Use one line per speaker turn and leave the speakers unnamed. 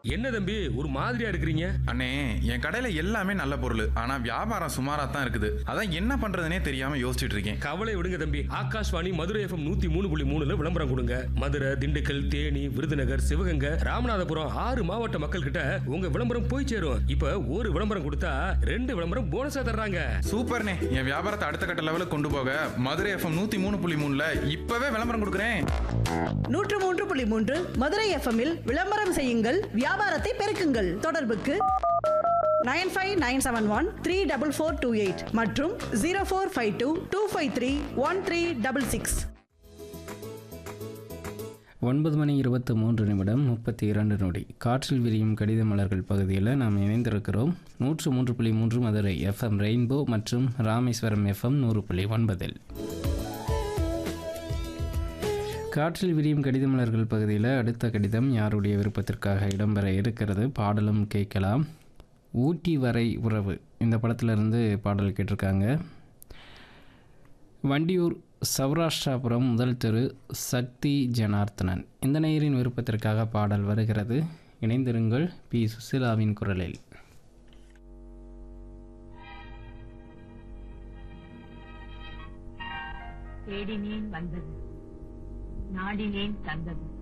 என்ன தம்பி ஒரு மாதிரியா இருக்கிறீங்க
அண்ணே என் கடையில எல்லாமே நல்ல பொருள் ஆனா வியாபாரம் சுமாரா தான் இருக்குது அதான் என்ன பண்றதுனே தெரியாம யோசிச்சுட்டு இருக்கேன்
கவலை விடுங்க தம்பி ஆகாஷ்வாணி மதுரை எஃப்எம் நூத்தி மூணு புள்ளி மூணுல விளம்பரம் கொடுங்க மதுரை திண்டுக்கல் தேனி விருதுநகர் சிவகங்கை ராமநாதபுரம் ஆறு மாவட்ட மக்கள் கிட்ட உங்க விளம்பரம் போய் சேரும் இப்ப ஒரு விளம்பரம் கொடுத்தா ரெண்டு விளம்பரம் போனஸா தர்றாங்க
சூப்பர்ண்ணே என் வியாபாரத்தை அடுத்த கட்ட லெவலுக்கு கொண்டு போக மதுரை எஃப்எம் நூத்தி மூணு புள்ளி மூணுல இப்பவே விளம்பரம் கொடுக்குறேன்
நூற்று மூன்று புள்ளி மூன்று மதுரை எஃப்எம்மில் விளம்பரம் செய்யுங்கள் வியாபாரத்தை பெருக்குங்கள் தொடர்புக்கு nine five nine seven one three double four two eight மற்றும் zero four five two two five three one three double six
ஒன்பது மணி இருபத்து மூன்று நிமிடம் முப்பத்தி இரண்டு நொடி காற்றில் விரியும் கடித மலர்கள் பகுதியில் நாம் இணைந்திருக்கிறோம் நூற்று மூன்று புள்ளி மூன்று மதுரை எஃப்எம் ரெயின்போ மற்றும் ராமேஸ்வரம் எஃப்எம் நூறு புள்ளி ஒன்பதில் காற்றில் விரியும் கடித மலர்கள் பகுதியில் அடுத்த கடிதம் யாருடைய விருப்பத்திற்காக இடம்பெற இருக்கிறது பாடலும் கேட்கலாம் ஊட்டி வரை உறவு இந்த படத்திலிருந்து பாடல் கேட்டிருக்காங்க வண்டியூர் சௌராஷ்டிராபுரம் முதல் தெரு சக்தி ஜனார்த்தனன் இந்த நேயரின் விருப்பத்திற்காக பாடல் வருகிறது இணைந்திருங்கள் பி சுசிலாவின் குரலில்
தேடினேன் வந்தது நாடினேன் தந்தது